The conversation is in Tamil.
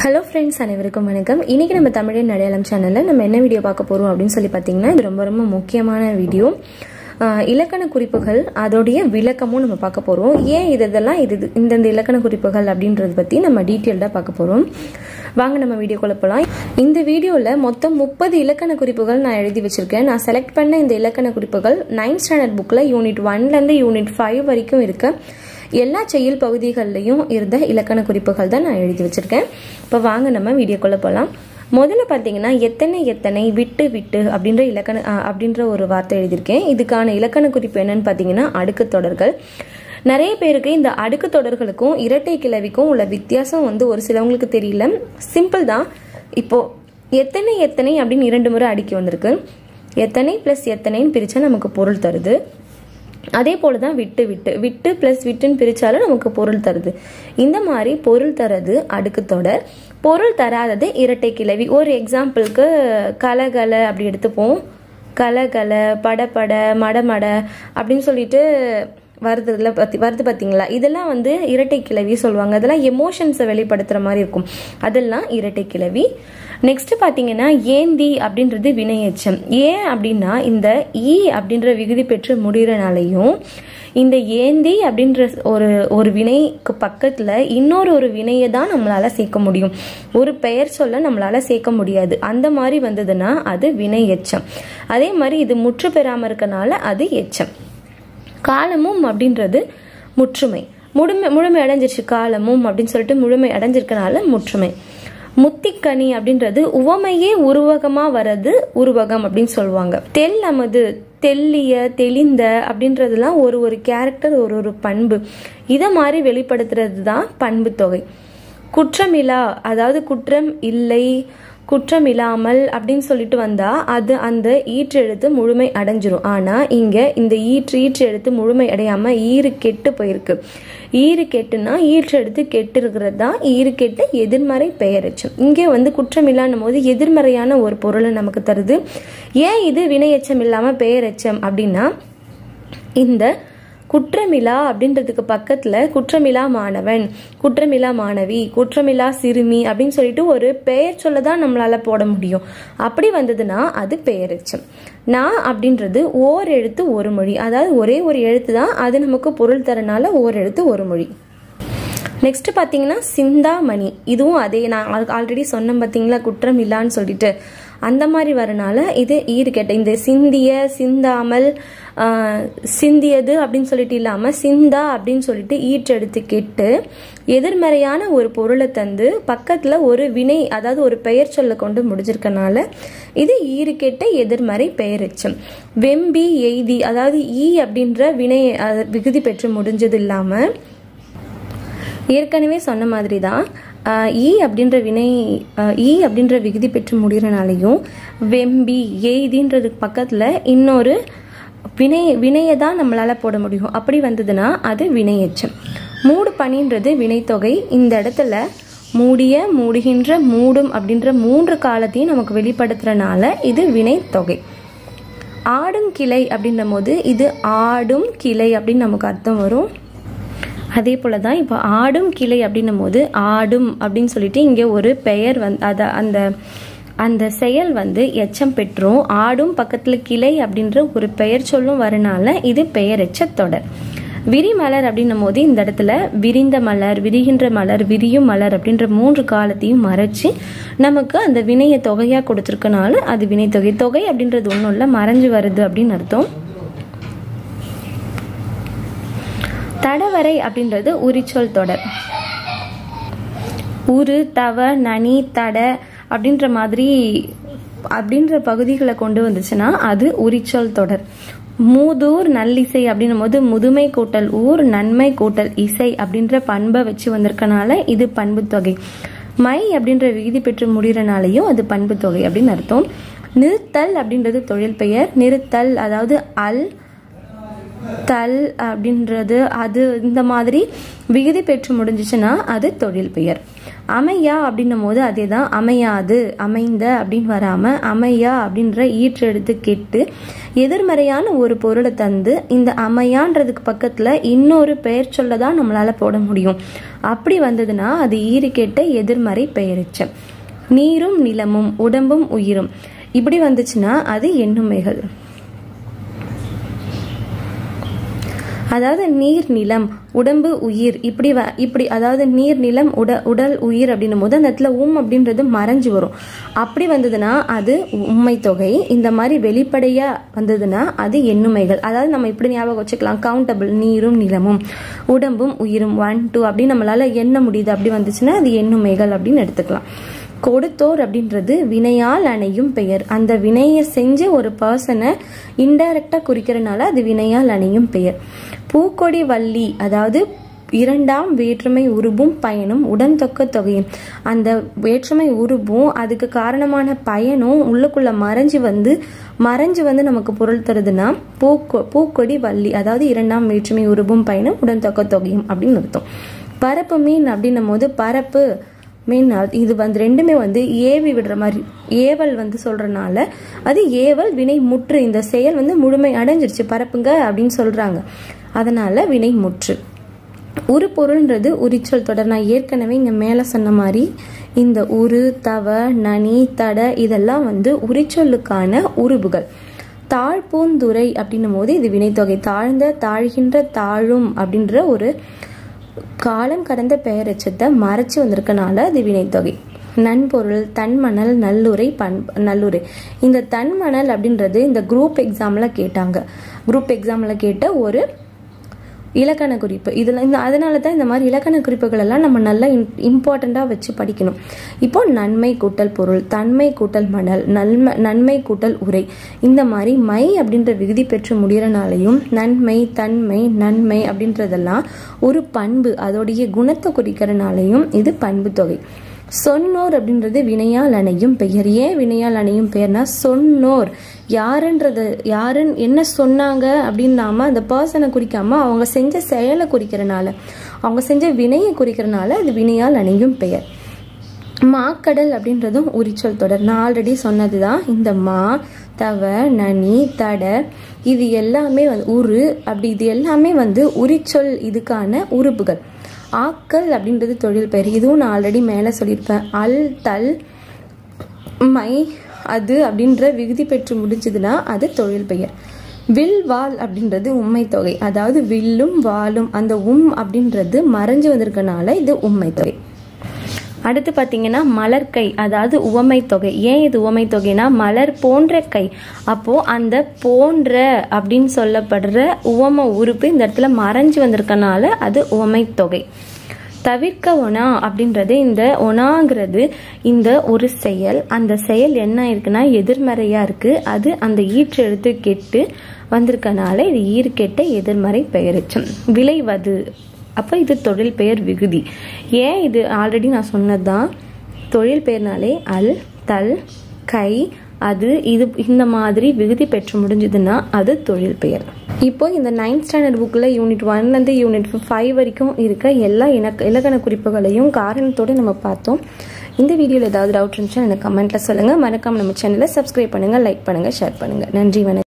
ஹலோ ஃப்ரெண்ட்ஸ் அனைவருக்கும் வணக்கம் இன்னைக்கு நம்ம தமிழின் அடையாளம் சேனலில் நம்ம என்ன வீடியோ பார்க்க போகிறோம் அப்படின்னு சொல்லி பார்த்தீங்கன்னா இது ரொம்ப ரொம்ப முக்கியமான வீடியோ ஆஹ் இலக்கண குறிப்புகள் அதோடைய விளக்கமும் நம்ம பார்க்க போகிறோம் ஏன் இது இதெல்லாம் இது இது- இந்தந்த இலக்கண குறிப்புகள் அப்படின்றத பற்றி நம்ம டீட்டெயில்டாக பார்க்க போகிறோம் வாங்க நம்ம வீடியோக்குள்ள போகலாம் இந்த வீடியோவில் மொத்தம் முப்பது இலக்கண குறிப்புகள் நான் எழுதி வச்சிருக்கேன் நான் செலக்ட் பண்ண இந்த இலக்கண குறிப்புகள் நைன்த் ஸ்டாண்டர்ட் புக்கில் யூனிட் ஒன்லேருந்து யூனிட் ஃபைவ் வரைக்கும் இருக்க எல்லா செயல் பகுதிகள்லையும் இருந்த இலக்கண குறிப்புகள் தான் நான் எழுதி வச்சிருக்கேன் இப்போ வாங்க நம்ம வீடியோக்குள்ள போகலாம் முதல்ல பார்த்தீங்கன்னா எத்தனை எத்தனை விட்டு விட்டு அப்படின்ற இலக்கண அஹ், அப்படின்ற ஒரு வார்த்தை எழுதியிருக்கேன் இதுக்கான இலக்கண குறிப்பு என்னன்னு பார்த்தீங்கன்னா அடுக்கு தொடர்கள் நிறைய பேருக்கு இந்த அடுக்கு தொடர்களுக்கும் இரட்டை கிளவிக்கும் உள்ள வித்தியாசம் வந்து ஒரு சிலவங்களுக்கு தெரியல சிம்பிள் தான் இப்போ எத்தனை எத்தனை அப்படின்னு இரண்டு முறை அடுக்கி வந்திருக்கு எத்தனை ப்ளஸ் எத்தனைன்னு பிரிச்சா நமக்கு பொருள் தருது அதே போல தான் விட்டு விட்டு விட்டு ப்ளஸ் விட்டுன்னு பிரிச்சாலும் நமக்கு பொருள் தருது இந்த மாதிரி பொருள் தரது அடுக்கு தொடர் பொருள் தராதது இரட்டை கிளவி ஒரு எக்ஸாம்பிளுக்கு கலகல அப்படி எடுத்துப்போம் கலகல படபட மடமட அப்படின்னு சொல்லிட்டு வருதுல பத்தி வருது பார்த்தீங்களா இதெல்லாம் வந்து இரட்டை கிளவி சொல்லுவாங்க அதெல்லாம் எமோஷன்ஸை வெளிப்படுத்துகிற மாதிரி இருக்கும் அதெல்லாம் இரட்டை கிளவி நெக்ஸ்ட் பார்த்தீங்கன்னா ஏந்தி அப்படின்றது வினையெச்சம் ஏன் அப்படின்னா இந்த ஈ அப்படின்ற விகுதி பெற்று முடிகிறனாலையும் இந்த ஏந்தி அப்படின்ற ஒரு ஒரு வினைக்கு பக்கத்தில் இன்னொரு ஒரு வினையை தான் நம்மளால சேர்க்க முடியும் ஒரு பெயர் சொல்ல நம்மளால சேர்க்க முடியாது அந்த மாதிரி வந்ததுன்னா அது வினை எச்சம் அதே மாதிரி இது முற்று பெறாமல் இருக்கனால அது எச்சம் காலமும் அப்படின்றது முற்றுமை முழுமை முழுமை அடைஞ்சிருச்சு காலமும் அப்படின்னு சொல்லிட்டு முழுமை அடைஞ்சிருக்கனால முற்றுமை முத்திக்கனி அப்படின்றது உவமையே உருவகமா வர்றது உருவகம் அப்படின்னு சொல்லுவாங்க தெல் அமது தெல்லிய தெளிந்த அப்படின்றதுலாம் ஒரு ஒரு கேரக்டர் ஒரு ஒரு பண்பு இதை மாதிரி வெளிப்படுத்துறது தான் பண்பு தொகை குற்றமிலா அதாவது குற்றம் இல்லை குற்றம் இல்லாமல் அப்படின்னு சொல்லிட்டு வந்தா அது அந்த ஈற்றெழுத்து முழுமை அடைஞ்சிரும் ஆனா இங்க இந்த ஈற்று ஈற்று எழுத்து முழுமை அடையாம ஈறு கெட்டு போயிருக்கு ஈறு கெட்டுனா ஈற்றெழுத்து கெட்டு இருக்கிறது தான் ஈறு கெட்டு எதிர்மறை பெயரெச்சம் இங்கே வந்து குற்றம் இல்லான்னும் போது எதிர்மறையான ஒரு பொருளை நமக்கு தருது ஏன் இது வினையெச்சம் இல்லாம பெயரெச்சம் அப்படின்னா இந்த குற்றமிலா அப்படின்றதுக்கு பக்கத்துல குற்றமிலா மாணவன் குற்றமிலா மாணவி குற்றமிலா சிறுமி அப்படின்னு சொல்லிட்டு ஒரு பெயர் சொல்ல தான் நம்மளால போட முடியும் அப்படி வந்ததுன்னா அது பெயரெச்சம் நான் அப்படின்றது ஓர் எழுத்து ஒரு மொழி அதாவது ஒரே ஒரு எழுத்து தான் அது நமக்கு பொருள் தரனால ஓர் எழுத்து ஒரு மொழி நெக்ஸ்ட் பார்த்தீங்கன்னா சிந்தாமணி இதுவும் அதே நான் ஆல்ரெடி சொன்னேன் பார்த்தீங்களா குற்றம் இல்லான்னு சொல்லிட்டு அந்த மாதிரி வரனால இது ஈடு கேட்ட இந்த சிந்திய சிந்தாமல் ஆஹ், சிந்தியது அப்படின்னு சொல்லிட்டு இல்லாமல் சிந்தா அப்படின்னு சொல்லிட்டு ஈற்றெடுத்து கெட்டு எதிர்மறையான ஒரு பொருளை தந்து பக்கத்தில் ஒரு வினை அதாவது ஒரு பெயர் சொல்ல கொண்டு முடிஞ்சிருக்கனால இது ஈறு கெட்ட எதிர்மறை பெயரெச்சம் வெம்பி எய்தி அதாவது ஈ அப்படின்ற வினை அஹ், விகுதி பெற்று முடிஞ்சது இல்லாமல் ஏற்கனவே சொன்ன மாதிரி தான் ஆஹ், ஈ அப்படின்ற வினை ஆஹ், ஈ அப்படின்ற விகுதி பெற்று முடிகிறனாலையும் வெம்பி எய்தின்றதுக்கு பக்கத்தில் இன்னொரு வினை வினையை தான் நம்மளால் போட முடியும் அப்படி வந்ததுன்னா அது வினையெச்சம் மூடு பணின்றது வினைத்தொகை இந்த இடத்துல மூடிய மூடுகின்ற மூடும் அப்படின்ற மூன்று காலத்தையும் நமக்கு வெளிப்படுத்துறனால இது வினைத்தொகை ஆடும் கிளை அப்படின்ற போது இது ஆடும் கிளை அப்படின்னு நமக்கு அர்த்தம் வரும் அதே போல தான் இப்போ ஆடும் கிளை அப்படின்னும் போது ஆடும் அப்படின்னு சொல்லிட்டு இங்கே ஒரு பெயர் வந்து அத அந்த அந்த செயல் வந்து எச்சம் பெற்றும் ஆடும் பக்கத்தில் கிளை அப்படின்ற ஒரு பெயர் சொல்லும் வரனால இது பெயர் எச்சத்தொடர் விரிமலர் அப்படின்னும் போது இந்த இடத்துல விரிந்த மலர் விரிகின்ற மலர் விரியும் மலர் அப்படின்ற மூன்று காலத்தையும் மறைச்சு நமக்கு அந்த வினையை தொகையாக கொடுத்துருக்கனால அது வினைத்தொகை தொகை அப்படின்றது ஒன்றும் இல்லை மறைஞ்சு வருது அப்படின்னு அர்த்தம் தடவரை அப்படின்றது உரிச்சொல் தொடர் உரு தவ நனி தட அப்படின்ற மாதிரி அப்படின்ற பகுதிகளை கொண்டு வந்துச்சுன்னா அது உரிச்சொல் தொடர் மூதூர் நல்லிசை அப்படின்னும் போது முதுமை கூட்டல் ஊர் நன்மை கூட்டல் இசை அப்படின்ற பண்பை வச்சு வந்திருக்கனால இது பண்பு தொகை மை அப்படின்ற விகுதி பெற்று முடிகிறனாலையும் அது பண்பு தொகை அப்படின்னு அர்த்தம் நிறுத்தல் அப்படின்றது தொழில் பெயர் நிறுத்தல் அதாவது அல் தல் அப்படின்றது அது இந்த மாதிரி விகுதி பெற்று முடிஞ்சிச்சுன்னா அது தொழில் பெயர் அமையா அப்படின்னும் போது அதே தான் அமையாது அமைந்த அப்படின்னு வராம அமையா அப்படின்ற ஈற்றெடுத்து கெட்டு எதிர்மறையான ஒரு பொருளை தந்து இந்த அமையான்றதுக்கு பக்கத்துல இன்னொரு பெயர் சொல்ல தான் நம்மளால போட முடியும் அப்படி வந்ததுன்னா அது ஈறு கேட்ட எதிர்மறை பெயரிச்சம் நீரும் நிலமும் உடம்பும் உயிரும் இப்படி வந்துச்சுன்னா அது எண்ணுமைகள் அதாவது நீர் நிலம் உடம்பு உயிர் இப்படி வ இப்படி அதாவது நீர் நிலம் உட உடல் உயிர் அப்படின்னும் போது அந்த இடத்துல உம் அப்படின்றது மறைஞ்சு வரும் அப்படி வந்ததுன்னா அது உண்மை தொகை இந்த மாதிரி வெளிப்படையா வந்ததுன்னா அது எண்ணுமைகள் அதாவது நம்ம இப்படி ஞாபகம் வச்சுக்கலாம் கவுண்டபிள் நீரும் நிலமும் உடம்பும் உயிரும் ஒன் டூ அப்படின்னு நம்மளால எண்ண முடியுது அப்படி வந்துச்சுன்னா அது எண்ணுமைகள் அப்படின்னு எடுத்துக்கலாம் கொடுத்தோர் அப்படின்றது வினையால் அணையும் பெயர் அந்த வினையை செஞ்ச ஒரு பர்சனை இன்டைரக்டா குறிக்கிறனால அது வினையால் அணையும் பெயர் பூக்கொடி வள்ளி அதாவது இரண்டாம் வேற்றுமை உருபும் பயனும் உடன் தொக்க தொகையும் அந்த வேற்றுமை உருபும் அதுக்கு காரணமான பயனும் உள்ளுக்குள்ள மறைஞ்சு வந்து மறைஞ்சு வந்து நமக்கு பொருள் தருதுன்னா பூக்கொ பூக்கொடி வள்ளி அதாவது இரண்டாம் வேற்றுமை உருபும் பயனும் உடன் தொக்க தொகையும் அப்படின்னு அர்த்தம் பரப்பு மீன் அப்படின்னும் போது பரப்பு மீன் இது வந்து ரெண்டுமே வந்து ஏவி விடுற மாதிரி ஏவல் வந்து சொல்றனால அது ஏவல் வினை முற்று இந்த செயல் வந்து முழுமை அடைஞ்சிருச்சு பரப்புங்க அப்படின்னு சொல்றாங்க அதனால வினை முற்று உரு பொருள்ன்றது உரிச்சொல் தொடர் நான் ஏற்கனவே இங்க மேல சொன்ன மாதிரி இந்த உரு தவ நனி தட இதெல்லாம் வந்து உரிச்சொல்லுக்கான உருபுகள் தாழ்பூந்துரை அப்படின்னும் போது இது வினைத்தொகை தாழ்ந்த தாழ்கின்ற தாழும் அப்படின்ற ஒரு காலம் கடந்த பெயரச்சத்தை மறைச்சு வந்திருக்கனால அது வினைத்தொகை நன்பொருள் தன்மணல் நல்லுரை பண் நல்லுரை இந்த தன்மணல் அப்படின்றது இந்த குரூப் எக்ஸாம்ல கேட்டாங்க குரூப் எக்ஸாம்ல கேட்ட ஒரு இலக்கண குறிப்பு இதில் இந்த அதனால தான் இந்த மாதிரி இலக்கண குறிப்புகள் எல்லாம் நம்ம நல்லா இம்பார்ட்டண்ட்டாக வச்சு படிக்கணும் இப்போ நன்மை கூட்டல் பொருள் தன்மை கூட்டல் மணல் நன்மை நன்மை கூட்டல் உரை இந்த மாதிரி மை அப்படின்ற விகுதி பெற்று முடிகிறனாலையும் நன்மை தன்மை நன்மை அப்படின்றதெல்லாம் ஒரு பண்பு அதோடைய குணத்தை குறிக்கிறனாலையும் இது பண்பு தொகை சொன்னோர் அப்படின்றது வினையால் அணையும் பெயர் ஏன் வினையால் அணையும் பெயர்னா சொன்னோர் யாருன்றது யாருன்னு என்ன சொன்னாங்க அப்படின்னாம அந்த பர்சனை குறிக்காம அவங்க செஞ்ச செயலை குறிக்கிறனால அவங்க செஞ்ச வினையை குறிக்கிறனால அது வினையால் அணையும் பெயர் மாக்கடல் அப்படின்றதும் உரிச்சொல் தொடர் நான் ஆல்ரெடி சொன்னது தான் இந்த மா தவ நனி தட இது எல்லாமே வந்து உரு அப்படி இது எல்லாமே வந்து உரிச்சொல் இதுக்கான உறுப்புகள் ஆக்கல் அப்படின்றது தொழில் பெயர் இதுவும் நான் ஆல்ரெடி மேலே சொல்லியிருப்பேன் அல் தல் மை அது அப்படின்ற விகுதி பெற்று முடிஞ்சதுன்னா அது தொழில் பெயர் வில் வால் அப்படின்றது உண்மை தொகை அதாவது வில்லும் வாலும் அந்த உம் அப்படின்றது மறைஞ்சு வந்திருக்கனால இது உண்மை தொகை அடுத்து பார்த்தீங்கன்னா மலர் கை அதாவது உவமை தொகை ஏன் இது உவமை தொகைனா மலர் போன்ற கை அப்போ அந்த போன்ற அப்படின்னு சொல்லப்படுற உவம உறுப்பு இந்த இடத்துல மறைஞ்சு வந்திருக்கனால அது உவமை தொகை தவிர்க்க ஒனா அப்படின்றது இந்த ஒனாங்கிறது இந்த ஒரு செயல் அந்த செயல் என்ன இருக்குன்னா எதிர்மறையா இருக்கு அது அந்த ஈற்று எழுத்து கெட்டு வந்திருக்கனால இது ஈர்க்கெட்ட எதிர்மறை பெயரிச்சம் விளைவது அப்போ இது தொழில் பெயர் விகுதி ஏன் இது ஆல்ரெடி நான் சொன்னதுதான் தொழில் பெயர்னாலே அல் தல் கை அது இது இந்த மாதிரி விகுதி பெற்று முடிஞ்சதுன்னா அது தொழில் பெயர் இப்போ இந்த நைன்த் ஸ்டாண்டர்ட் புக்கில் யூனிட் ஒன்லேருந்து யூனிட் ஃபைவ் வரைக்கும் இருக்க எல்லா இலக்க இலக்கண குறிப்புகளையும் காரணத்தோடு நம்ம பார்த்தோம் இந்த வீடியோவில் ஏதாவது டவுட் இருந்துச்சுன்னா எனக்கு கமெண்ட்டில் சொல்லுங்கள் மறக்காம நம்ம சேனலை சப்ஸ்கிரைப் பண்ணுங்கள் லைக் பண்ணுங்கள் ஷேர் பண்ணுங்கள் நன்றி வணக்கம்